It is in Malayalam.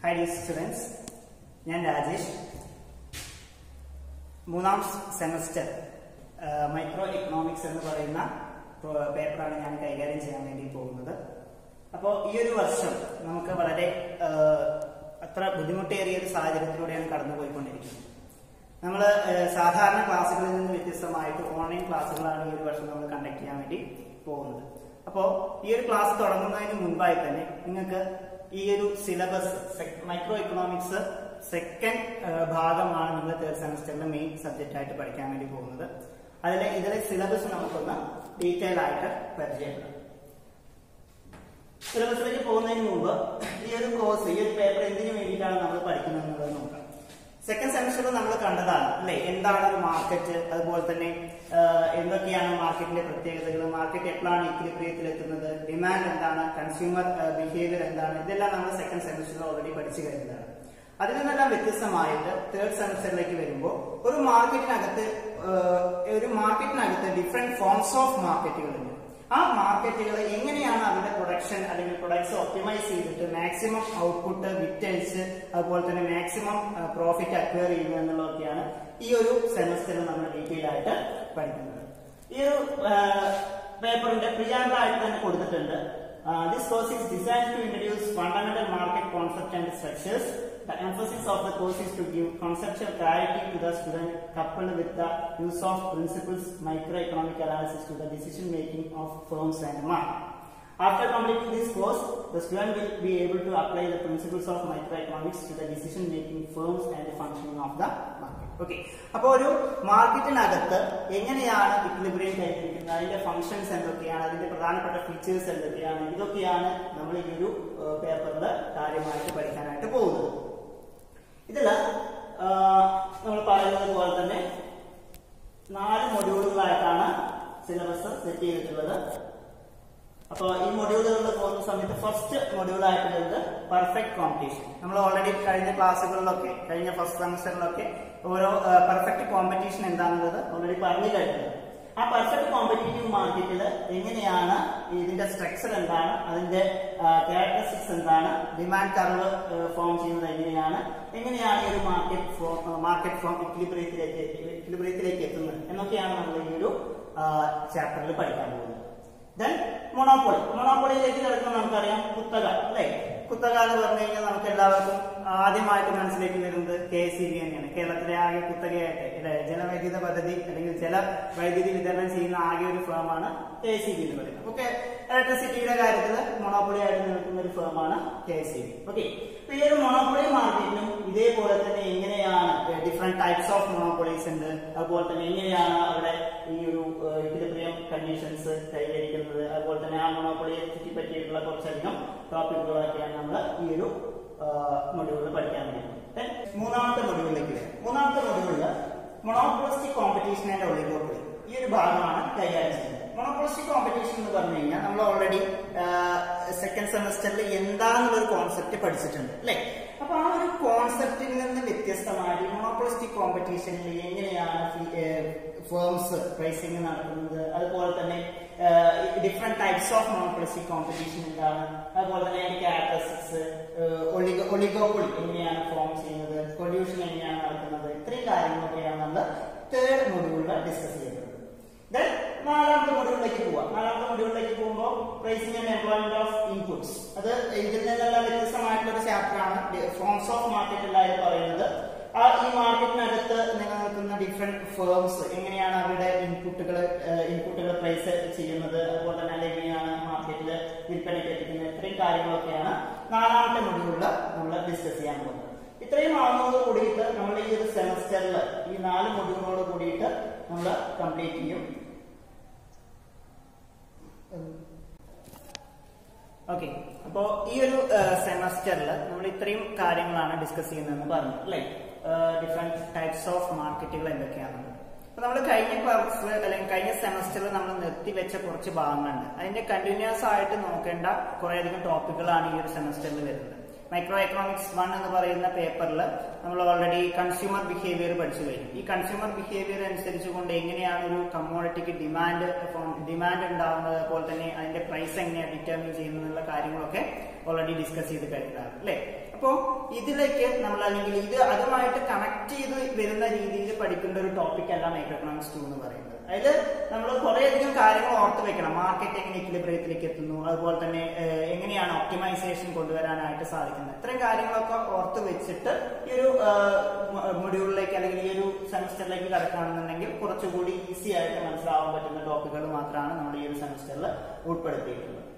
ഹൈ ഡിയർ സ്റ്റുഡൻസ് ഞാൻ രാജേഷ് മൂന്നാം സെമസ്റ്റർ മൈക്രോ എക്കണോമിക്സ് എന്ന് പറയുന്ന പ്രോ- പേപ്പറാണ് ഞാൻ കൈകാര്യം ചെയ്യാൻ വേണ്ടി പോകുന്നത് അപ്പോൾ ഈ ഒരു വർഷം നമുക്ക് വളരെ ആ, അത്ര ബുദ്ധിമുട്ടേറിയ ഒരു സാഹചര്യത്തിലൂടെയാണ് കടന്നുപോയിക്കൊണ്ടിരിക്കുന്നത് നമ്മൾ സാധാരണ ക്ലാസ്സുകളിൽ നിന്ന് വ്യത്യസ്തമായിട്ട് ഓൺലൈൻ ക്ലാസ്സുകളാണ് ഈ ഒരു വർഷം നമ്മൾ കണ്ടക്ട് ചെയ്യാൻ വേണ്ടി പോകുന്നത് അപ്പോൾ ഈ ഒരു ക്ലാസ് തുടങ്ങുന്നതിന് മുൻപായി തന്നെ നിങ്ങൾക്ക് ഈ ഒരു സിലബസ് മൈക്രോ എക്കണോമിക്സ് സെക്കൻഡ് ഭാഗമാണ് നിങ്ങൾ തേർഡ് സെമസ്റ്ററിലെ മെയിൻ സബ്ജക്റ്റ് ആയിട്ട് പഠിക്കാൻ വേണ്ടി പോകുന്നത് അതിൽ ഇതിലെ സിലബസ് നമുക്കൊന്ന് ഡീറ്റെയിൽ ആയിട്ട് പരിചയപ്പെടാം സിലബസിലേക്ക് പോകുന്നതിന് മുമ്പ് ഈ ഒരു കോഴ്സ് ഈ ഒരു പേപ്പർ എന്തിനു വേണ്ടിയിട്ടാണ് നമ്മൾ പഠിക്കുന്നത് എന്നുള്ളത് നോക്കാം സെക്കൻഡ് സെമസ്റ്ററിൽ നമ്മൾ കണ്ടതാണ് അല്ലെ എന്താണ് ഒരു മാർക്കറ്റ് അതുപോലെ തന്നെ ആ, എന്തൊക്കെയാണ് മാർക്കറ്റിന്റെ പ്രത്യേകതകൾ മാർക്കറ്റ് എപ്പോഴാണ് ഇക്വിലിബ്രിയത്തിൽ എത്തുന്നത് ഡിമാൻഡ് എന്താണ് കൺസ്യൂമർ ബിഹേവിയർ എന്താണ് ഇതെല്ലാം നമ്മൾ സെക്കൻഡ് സെമസ്റ്ററിൽ ഓൾറെഡി പഠിച്ചു കഴിഞ്ഞതാണ് അതിൽ നിന്നെല്ലാം വ്യത്യസ്തമായിട്ട് തേർഡ് സെമസ്റ്ററിലേക്ക് വരുമ്പോൾ ഒരു മാർക്കറ്റിനകത്ത് ആ, ഒരു മാർക്കറ്റിനകത്ത് ഡിഫറെന്റ് ഫോംസ് ഓഫ് മാർക്കറ്റുകളുണ്ട് ആ മാർക്കറ്റുകൾ എങ്ങനെയാണ് അതിന്റെ പ്രൊഡക്ഷൻ അല്ലെങ്കിൽ പ്രൊഡക്ട്സ് ഒപ്റ്റിമൈസ് ചെയ്തിട്ട് മാക്സിമം ഔട്ട്പുട്ട് വിറ്റഴിച്ച് അതുപോലെ തന്നെ മാക്സിമം പ്രോഫിറ്റ് അക്വയർ ചെയ്യുക എന്നുള്ളതൊക്കെയാണ് ഈ ഒരു സെമസ്റ്ററിൽ നമ്മൾ ഡീറ്റെയിൽ ആയിട്ട് പഠിക്കുന്നത് ഈ ഒരു പേപ്പറിന്റെ പ്രിയാമ്പിൾ ആയിട്ട് തന്നെ കൊടുത്തിട്ടുണ്ട് this course is designed to introduce fundamental market concept and structures. The emphasis of the course is to give conceptual clarity to the student coupled with the use of principles microeconomic analysis to the decision making of firms and market. After completing this course, the student will be able to apply the principles of microeconomics to the decision making firms and the functioning of the market. Okay അപ്പോൾ ഒരു മാർക്കറ്റിനകത്ത് എങ്ങനെയാണ് ഇക്വിലിബ്രിയം കൈവരിക്കുന്നത് അതിന്റെ ഫങ്ഷൻസ് എന്തൊക്കെയാണ് അതിന്റെ പ്രധാനപ്പെട്ട ഫീച്ചേഴ്സ് എന്തൊക്കെയാണ് ഇതൊക്കെയാണ് നമ്മൾ ഈ ഒരു പേപ്പറിൽ കാര്യമായിട്ട് പഠിക്കാനായിട്ട് പോകുന്നത് ഇതില് ആ, നമ്മൾ പറയുന്നത് പോലെ തന്നെ നാല് മൊഡ്യൂളുകളായിട്ടാണ് സിലബസ് സെറ്റ് ചെയ്തിട്ടുള്ളത് അപ്പോൾ ഈ മൊഡ്യൂളുകളിൽ പോകുന്ന സമയത്ത് ഫസ്റ്റ് മൊഡ്യൂൾ ആയിട്ടുള്ളത് പെർഫെക്റ്റ് കോമ്പറ്റീഷൻ നമ്മൾ ഓൾറെഡി കഴിഞ്ഞ ക്ലാസ്സുകളിലൊക്കെ കഴിഞ്ഞ ഫസ്റ്റ് സെമസ്റ്ററിലൊക്കെ ഓരോ പെർഫെക്റ്റ് കോമ്പറ്റീഷൻ എന്താണെന്നുള്ളത് ഓൾറെഡി പറഞ്ഞു കഴിഞ്ഞത് ആ പെർഫെക്റ്റ് കോമ്പറ്റീറ്റീവ് മാർക്കറ്റിൽ എങ്ങനെയാണ് ഇതിന്റെ സ്ട്രക്ചർ എന്താണ് അതിന്റെ ക്യാരക്ടറിസ്റ്റിക്സ് എന്താണ് ഡിമാൻഡ് കർവ് ഫോം ചെയ്യുന്നത് എങ്ങനെയാണ് എങ്ങനെയാണ് ഈ ഒരു മാർക്കറ്റ് മാർക്കറ്റ് ഫോം ഇക്വിലിബ്രിയത്തിലേക്ക് ഇക്വിലിബ്രിയത്തിലേക്ക് എത്തുന്നത് എന്നൊക്കെയാണ് നമ്മൾ ഈ ഒരു ചാപ്റ്ററിൽ പഠിക്കാൻ പോകുന്നത് ദെൻ മൊണോപ്പൊളി മൊണോപ്പൊളിയിലേക്ക് കിടക്കുമ്പോൾ നമുക്കറിയാം കുത്തക അല്ലെ കുത്തക എന്ന് പറഞ്ഞു കഴിഞ്ഞാൽ നമുക്ക് എല്ലാവർക്കും ആദ്യമായിട്ട് മനസ്സിലേക്ക് വരുന്നത് കെ സി ബി തന്നെയാണ് കേരളത്തിലെ ആകെ കുത്തകയായിട്ട് അല്ലെ ജലവൈദ്യുത പദ്ധതി അല്ലെങ്കിൽ ജല വൈദ്യുതി വിതരണം ചെയ്യുന്ന ആകെ ഒരു ഫേമാണ് കെ സി ബി എന്ന് പറയുന്നത് ഓക്കെ ഇലക്ട്രിസിറ്റിയുടെ കാര്യത്തിൽ മൊണോപ്പൊളി ആയിട്ട് നിൽക്കുന്ന ഒരു ഫേമാണ് കെ സി ബി ഓക്കെ ഈ ഒരു മൊണോപ്പൊളി മാർക്കറ്റിനും ഇതേപോലെ തന്നെ എങ്ങനെയാണ് ഡിഫറെന്റ് ടൈപ്സ് ഓഫ് മൊണോപ്പൊളീസ് ഉണ്ട് അതുപോലെ തന്നെ എങ്ങനെയാണ് അവിടെ ഈ ഒരു ഇക്വിലിബ്രിയം കണ്ടീഷൻസ് കൈവരിക്കുന്നത് അതുപോലെ തന്നെ ആ മൊണോപ്പൊളിയെ ചുറ്റിപ്പറ്റിയിട്ടുള്ള കുറച്ചധികം ടോപ്പിക്കുകളൊക്കെയാണ് നമ്മൾ ഈ ഒരു മൊഡ്യൂളിൽ പഠിക്കാൻ വേണ്ടി Then മൂന്നാമത്തെ മൊഡ്യൂളിലേക്ക് വരാം മൂന്നാമത്തെ മൊഡ്യൂളിൽ മൊണോപ്പൊളിസ്റ്റിക് കോമ്പറ്റീഷൻ ആൻഡ് ഒളിഗോപ്പൊളി ഈ ഒരു ഭാഗമാണ് കൈകാര്യം ചെയ്യുന്നത് മൊണോപ്പൊളിസ്റ്റിക് കോമ്പറ്റീഷൻ എന്ന് പറഞ്ഞു കഴിഞ്ഞാൽ നമ്മൾ ഓൾറെഡി സെക്കൻഡ് സെമസ്റ്ററിൽ എന്താണെന്നുള്ളൊരു കോൺസെപ്റ്റ് പഠിച്ചിട്ടുണ്ട് അല്ലെ അപ്പൊ ആ ഒരു കോൺസെപ്റ്റിൽ നിന്ന് വ്യത്യസ്തമായിട്ട് മൊണോപ്പൊളിസ്റ്റിക് കോമ്പറ്റീഷനിൽ എങ്ങനെയാണ് ഫേംസ് പ്രൈസിങ് നടത്തുന്നത് അതുപോലെ തന്നെ different types of monopolistic competition എന്താണ് അതുപോലെ തന്നെ അതിന്റെ ക്യാരക്ടറിസ്റ്റിക്സ് ഒളിഗോപ്പൊളി എങ്ങനെയാണ് ഫോം ചെയ്യുന്നത് പൊല്യൂഷൻ എങ്ങനെയാണ് നടക്കുന്നത് ഇത്രയും കാര്യങ്ങളൊക്കെയാണ് നമ്മൾ തേർഡ് മൊഡ്യൂളിൽ ഡിസ്കസ് ചെയ്യുന്നത് Then നാലാമത്തെ മൊഡ്യൂളിലേക്ക് പോവാം നാലാമത്തെ മൊഡ്യൂളിലേക്ക് പോകുമ്പോൾ pricing and employment of inputs അത് ഇതിൽ നിന്നെല്ലാം വ്യത്യസ്തമായിട്ടുള്ള ഒരു ചാപ്റ്റർ ആണ് ഫോംസ് ഓഫ് മാർക്കറ്റ് എല്ലാവരും പറയുന്നത് ആ ഈ മാർക്കറ്റിനകത്ത് നിലനിൽക്കുന്ന ഡിഫറെന്റ് ഫേംസ് എങ്ങനെയാണ് അവരുടെ ഇൻപുട്ടുകൾ ഇൻപുട്ടുകൾ പ്രൈസ് ചെയ്യുന്നത് അതുപോലെ തന്നെ അത് എങ്ങനെയാണ് മാർക്കറ്റിൽ വിൽപ്പനയ്ക്ക് എത്തിക്കുന്നത് ഇത്രയും കാര്യങ്ങളൊക്കെയാണ് നാലാമത്തെ മൊഡ്യൂളിൽ നമ്മൾ ഡിസ്കസ് ചെയ്യാൻ പോകുന്നത് ഇത്രയും ആവുന്നതോട് കൂടിയിട്ട് നമ്മൾ ഈ ഒരു സെമസ്റ്ററിൽ ഈ നാല് മൊഡ്യൂളോട് കൂടിയിട്ട് നമ്മൾ കംപ്ലീറ്റ് ചെയ്യും ഓക്കെ അപ്പോ ഈ ഒരു സെമസ്റ്ററിൽ നമ്മൾ ഇത്രയും കാര്യങ്ങളാണ് ഡിസ്കസ് ചെയ്യുന്നതെന്ന് പറഞ്ഞു അല്ലെ ഡിഫറെന്റ് ടൈപ്സ് ഓഫ് മാർക്കറ്റുകൾ എന്തൊക്കെയാണെന്ന് അപ്പൊ നമ്മൾ കഴിഞ്ഞ ക്ലാസ് അല്ലെങ്കിൽ കഴിഞ്ഞ സെമസ്റ്ററിൽ നമ്മൾ നിർത്തിവെച്ച കുറച്ച് ഭാഗങ്ങളുണ്ട് അതിന്റെ കണ്ടിന്യൂസ് ആയിട്ട് നോക്കേണ്ട കുറേയധികം ടോപ്പിക്കുകളാണ് ഈ ഒരു സെമസ്റ്ററിൽ വരുന്നത് മൈക്രോ എക്കണോമിക്സ് വൺ എന്ന് പറയുന്ന പേപ്പറിൽ നമ്മൾ ഓൾറെഡി കൺസ്യൂമർ ബിഹേവിയർ പഠിച്ചു കഴിഞ്ഞു ഈ കൺസ്യൂമർ ബിഹേവിയർ അനുസരിച്ചുകൊണ്ട് എങ്ങനെയാണ് ഒരു കമ്മോഡിറ്റിക്ക് ഡിമാൻഡ് ഡിമാൻഡ് ഉണ്ടാവുന്നത് അതുപോലെ തന്നെ അതിന്റെ പ്രൈസ് എങ്ങനെയാണ് ഡിറ്റർമിൻ ചെയ്യുന്നത് എന്നുള്ള കാര്യങ്ങളൊക്കെ ഓൾറെഡി ഡിസ്കസ് ചെയ്ത് കഴിഞ്ഞതാണ് അല്ലെ അപ്പോ ഇതിലേക്ക് നമ്മൾ അല്ലെങ്കിൽ ഇത് അതുമായിട്ട് കണക്ട് ചെയ്ത് വരുന്ന രീതിയിൽ പഠിക്കേണ്ട ഒരു ടോപ്പിക് അല്ല മൈക്രോ എക്കണോമിക്സ് ടു എന്ന് പറയുന്നത് അതിൽ നമ്മൾ കുറേയധികം കാര്യങ്ങൾ ഓർത്ത് വെക്കണം മാർക്കറ്റ് എങ്ങനെ ഇക്വിലിബ്രിയത്തിലേക്ക് എത്തുന്നു അതുപോലെ തന്നെ ഏഹ്, എങ്ങനെയാണ് ഒപ്റ്റിമൈസേഷൻ കൊണ്ടുവരാനായിട്ട് സാധിക്കുന്നത് ഇത്രയും കാര്യങ്ങളൊക്കെ ഓർത്ത് വെച്ചിട്ട് ഈ ഒരു മൊഡ്യൂളിലേക്ക് അല്ലെങ്കിൽ ഈ ഒരു സെമസ്റ്ററിലേക്ക് കടക്കുകയാണെന്നുണ്ടെങ്കിൽ കുറച്ചുകൂടി ഈസി ആയിട്ട് മനസ്സിലാവാൻ പറ്റുന്ന ടോപ്പിക്കുകൾ മാത്രമാണ് നമ്മൾ ഈ ഒരു സെമസ്റ്ററിൽ ഉൾപ്പെടുത്തിയിട്ടുള്ളത്